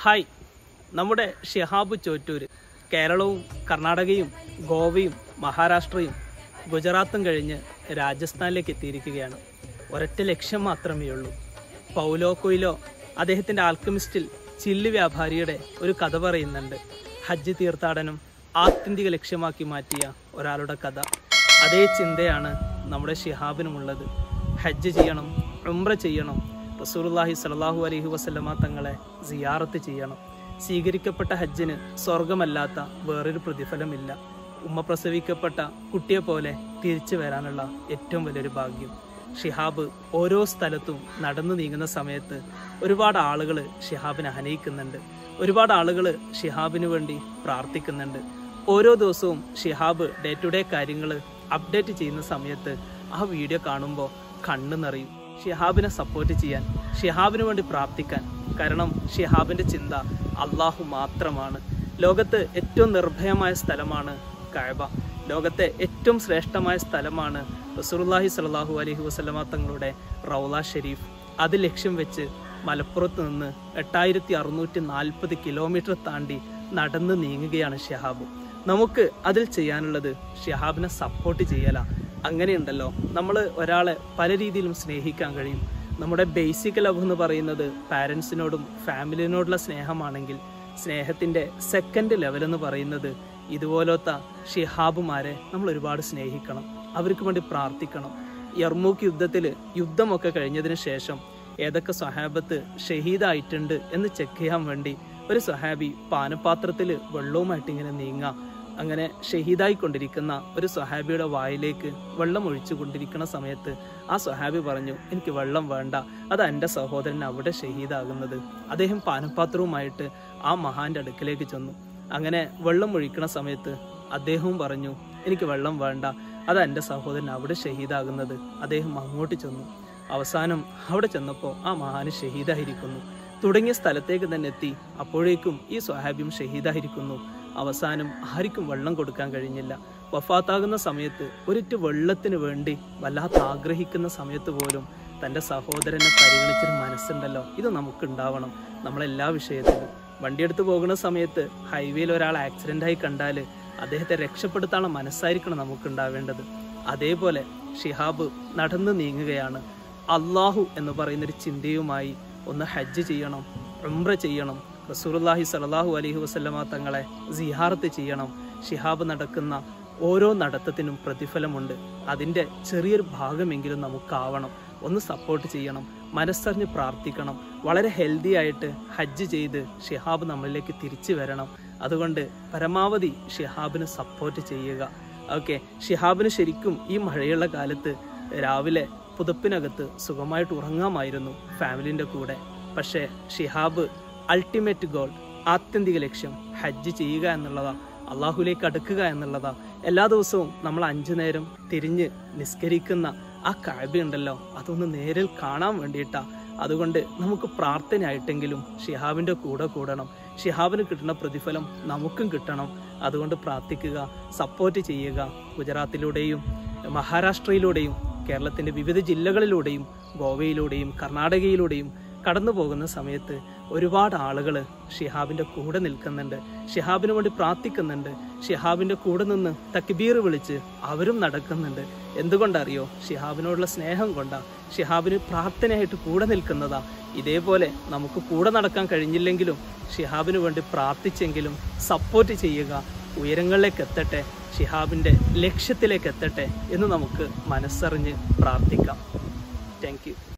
hi നമ്മുടെ ഷിഹാബ് ചോറ്റൂര് കേരളവും കർണാടകയും ഗോവയും മഹാരാഷ്ട്രയും ഗുജറാത്തും കഴിഞ്ഞ് രാജസ്ഥാനിലേക്ക് എത്തിയിരിക്കുകയാണ് ഒരൊറ്റ ലക്ഷ്യം മാത്രമേ ഉള്ളൂ പൗലോ കൊയിലോ അദ്ദേഹത്തിൻ്റെ ആൽക്കമിസ്റ്റിൽ ചില്ല് വ്യാപാരിയുടെ ഒരു കഥ പറയുന്നുണ്ട് ഹജ്ജ് തീർത്ഥാടനം ആത്യന്തിക ലക്ഷ്യമാക്കി മാറ്റിയ ഒരാളുടെ കഥ അതേ ചിന്തയാണ് നമ്മുടെ ഷിഹാബിനുമുള്ളത് ഹജ്ജ് ചെയ്യണം ഉംറ ചെയ്യണം റസൂലുള്ളാഹി സ്വല്ലല്ലാഹു അലൈഹി വസല്ലമ തങ്ങളെ സിയാറത്ത് ചെയ്യണം സ്വീകരിക്കപ്പെട്ട ഹജ്ജിന് സ്വർഗമല്ലാത്ത വേറൊരു പ്രതിഫലമില്ല ഉമ്മ പ്രസവിക്കപ്പെട്ട കുട്ടിയെ പോലെ തിരിച്ചു വരാനുള്ള ഏറ്റവും വലിയൊരു ഭാഗ്യം ഷിഹാബ് ഓരോ സ്ഥലത്തും നടന്നു നീങ്ങുന്ന സമയത്ത് ഒരുപാട് ആളുകൾ ഷിഹാബിനെ അനയിക്കുന്നുണ്ട് ഒരുപാട് ആളുകൾ ഷിഹാബിന് വേണ്ടി പ്രാർത്ഥിക്കുന്നുണ്ട് ഓരോ ദിവസവും ഷിഹാബ് ഡേ ടു ഡേ കാര്യങ്ങൾ അപ്ഡേറ്റ് ചെയ്യുന്ന സമയത്ത് ആ വീഡിയോ കാണുമ്പോൾ കണ്ണു നിറയും ഷിഹാബിനെ സപ്പോർട്ട് ചെയ്യാൻ ഷിഹാബിന് വേണ്ടി പ്രാർത്ഥിക്കാൻ കാരണം ഷിഹാബിന്റെ ചിന്ത അള്ളാഹു മാത്രമാണ് ലോകത്ത് ഏറ്റവും നിർഭയമായ സ്ഥലമാണ് കഅബ ലോകത്തെ ഏറ്റവും ശ്രേഷ്ഠമായ സ്ഥലമാണ് റസൂലുള്ളാഹി സ്വല്ലല്ലാഹു അലൈഹി വസല്ലമ തങ്ങളുടെ റൗള ഷെരീഫ് അത് ലക്ഷ്യം വെച്ച് മലപ്പുറത്ത് നിന്ന് എട്ടായിരത്തി അറുന്നൂറ്റി നാൽപ്പത് കിലോമീറ്റർ താണ്ടി നടന്ന് നീങ്ങുകയാണ് ഷിഹാബ് നമുക്ക് അതിൽ ചെയ്യാനുള്ളത് ഷിഹാബിനെ സപ്പോർട്ട് ചെയ്യല അങ്ങനെയുണ്ടല്ലോ നമ്മൾ ഒരാളെ പല രീതിയിലും സ്നേഹിക്കാൻ കഴിയും നമ്മുടെ ബേസിക് ലവ് എന്ന് പറയുന്നത് പാരൻസിനോടും ഫാമിലിനോടുള്ള സ്നേഹമാണെങ്കിൽ സ്നേഹത്തിന്റെ സെക്കൻഡ് ലെവൽ എന്ന് പറയുന്നത് ഇതുപോലത്തെ ഷിഹാബുമാരെ നമ്മൾ ഒരുപാട് സ്നേഹിക്കണം അവർക്ക് വേണ്ടി പ്രാർത്ഥിക്കണം യർമൂക്ക് യുദ്ധത്തിൽ യുദ്ധമൊക്കെ കഴിഞ്ഞതിന് ശേഷം ഏതൊക്കെ സ്വഹാബത്ത് ഷഹീദായിട്ടുണ്ട് എന്ന് ചെക്ക് ചെയ്യാൻ വേണ്ടി ഒരു സ്വഹാബി പാനപാത്രത്തിൽ വെള്ളവുമായിട്ട് ഇങ്ങനെ നീങ്ങാം അങ്ങനെ ഷഹീദായിക്കൊണ്ടിരിക്കുന്ന ഒരു സ്വഹാബിയുടെ വായിലേക്ക് വെള്ളം ഒഴിച്ചു കൊണ്ടിരിക്കുന്ന സമയത്ത് ആ സ്വഹാബി പറഞ്ഞു എനിക്ക് വെള്ളം വേണ്ട അത് എൻ്റെ സഹോദരൻ അവിടെ ഷഹീദാകുന്നത് അദ്ദേഹം പാനപാത്രവുമായിട്ട് ആ മഹാന്റെ അടുക്കിലേക്ക് ചെന്നു അങ്ങനെ വെള്ളം ഒഴിക്കുന്ന സമയത്ത് അദ്ദേഹവും പറഞ്ഞു എനിക്ക് വെള്ളം വേണ്ട അത് എൻ്റെ സഹോദരൻ അവിടെ ഷഹീദാകുന്നത് അദ്ദേഹം അങ്ങോട്ട് ചെന്നു അവസാനം അവിടെ ചെന്നപ്പോൾ ആ മഹാന് ഷഹീദായിരിക്കുന്നു തുടങ്ങിയ സ്ഥലത്തേക്ക് തന്നെ എത്തി അപ്പോഴേക്കും ഈ സ്വഹാബിയും ഷഹീദായിരിക്കുന്നു അവസാനം ആർക്കും വെള്ളം കൊടുക്കാൻ കഴിഞ്ഞില്ല വഫാത്താകുന്ന സമയത്ത് ഒരിറ്റ് വെള്ളത്തിന് വേണ്ടി വല്ലാത്ത ആഗ്രഹിക്കുന്ന സമയത്ത് പോലും തൻ്റെ സഹോദരനെ പരിഗണിച്ചൊരു മനസ്സുണ്ടല്ലോ ഇത് നമുക്ക് ഉണ്ടാവണം നമ്മളെല്ലാ വിഷയത്തിലും വണ്ടിയെടുത്ത് പോകുന്ന സമയത്ത് ഹൈവേയിൽ ഒരാൾ ആക്സിഡൻ്റ് ആയി കണ്ടാൽ അദ്ദേഹത്തെ രക്ഷപ്പെടുത്താനുള്ള മനസ്സായിരിക്കണം നമുക്ക് ഉണ്ടാവേണ്ടത് അതേപോലെ ഷിഹാബ് നടന്നു നീങ്ങുകയാണ് അള്ളാഹു എന്ന് പറയുന്നൊരു ചിന്തയുമായി ഒന്ന് ഹജ്ജ് ചെയ്യണം ഉംറ ചെയ്യണം റസൂലുള്ളാഹി സ്വല്ലല്ലാഹു അലൈഹി വസല്ലമ തങ്ങളെ സിയാറത്ത് ചെയ്യണം ഷിഹാബ് നടക്കുന്ന ഓരോ നടത്തത്തിനും പ്രതിഫലമുണ്ട് അതിൻ്റെ ചെറിയൊരു ഭാഗമെങ്കിലും നമുക്കാവണം ഒന്ന് സപ്പോർട്ട് ചെയ്യണം മനസ്സറിഞ്ഞ് പ്രാർത്ഥിക്കണം വളരെ ഹെൽത്തി ആയിട്ട് ഹജ്ജ് ചെയ്ത് ഷിഹാബ് നമ്മളിലേക്ക് തിരിച്ചു വരണം അതുകൊണ്ട് പരമാവധി ഷിഹാബിന് സപ്പോർട്ട് ചെയ്യുക ഓക്കെ ഷിഹാബിന് ശരിക്കും ഈ മഴയുള്ള കാലത്ത് രാവിലെ പുതപ്പിനകത്ത് സുഖമായിട്ട് ഉറങ്ങാമായിരുന്നു ഫാമിലിൻ്റെ കൂടെ പക്ഷേ ഷിഹാബ് അൾട്ടിമേറ്റ് ഗോൾ ആത്യന്തിക ലക്ഷ്യം ഹജ്ജ് ചെയ്യുക എന്നുള്ളതാ അള്ളാഹുലേക്ക് അടുക്കുക എന്നുള്ളതാ എല്ലാ ദിവസവും നമ്മൾ അഞ്ചു നേരം തിരിഞ്ഞ് നിസ്കരിക്കുന്ന ആ കാഴ്ചയുണ്ടല്ലോ അതൊന്ന് നേരിൽ കാണാൻ വേണ്ടിയിട്ടാ അതുകൊണ്ട് നമുക്ക് പ്രാർത്ഥനയായിട്ടെങ്കിലും ഷിഹാബിന്റെ കൂടെ കൂടണം ഷിഹാബിന് കിട്ടുന്ന പ്രതിഫലം നമുക്കും കിട്ടണം അതുകൊണ്ട് പ്രാർത്ഥിക്കുക സപ്പോർട്ട് ചെയ്യുക ഗുജറാത്തിലൂടെയും മഹാരാഷ്ട്രയിലൂടെയും കേരളത്തിന്റെ വിവിധ ജില്ലകളിലൂടെയും ഗോവയിലൂടെയും കർണാടകയിലൂടെയും കടന്നു പോകുന്ന സമയത്ത് ഒരുപാട് ആളുകൾ ഷിഹാബിന്റെ കൂടെ നിൽക്കുന്നുണ്ട് ഷിഹാബിന് വേണ്ടി പ്രാർത്ഥിക്കുന്നുണ്ട് ഷിഹാബിന്റെ കൂടെ നിന്ന് തക്ബീർ വിളിച്ച് അവരും നടക്കുന്നുണ്ട് എന്തുകൊണ്ടറിയോ ഷിഹാബിനോടുള്ള സ്നേഹം കൊണ്ടാ ഷിഹാബിന് പ്രാർത്ഥനയായിട്ട് കൂടെ നിൽക്കുന്നതാ ഇതേപോലെ നമുക്ക് കൂടെ നടക്കാൻ കഴിഞ്ഞില്ലെങ്കിലും ഷിഹാബിന് വേണ്ടി പ്രാർത്ഥിച്ചെങ്കിലും സപ്പോർട്ട് ചെയ്യുക ഉയരങ്ങളിലേക്ക് എത്തട്ടെ ഷിഹാബിന്റെ ലക്ഷ്യത്തിലേക്ക് എത്തട്ടെ എന്ന് നമുക്ക് മനസ്സറിഞ്ഞ് പ്രാർത്ഥിക്കാം താങ്ക്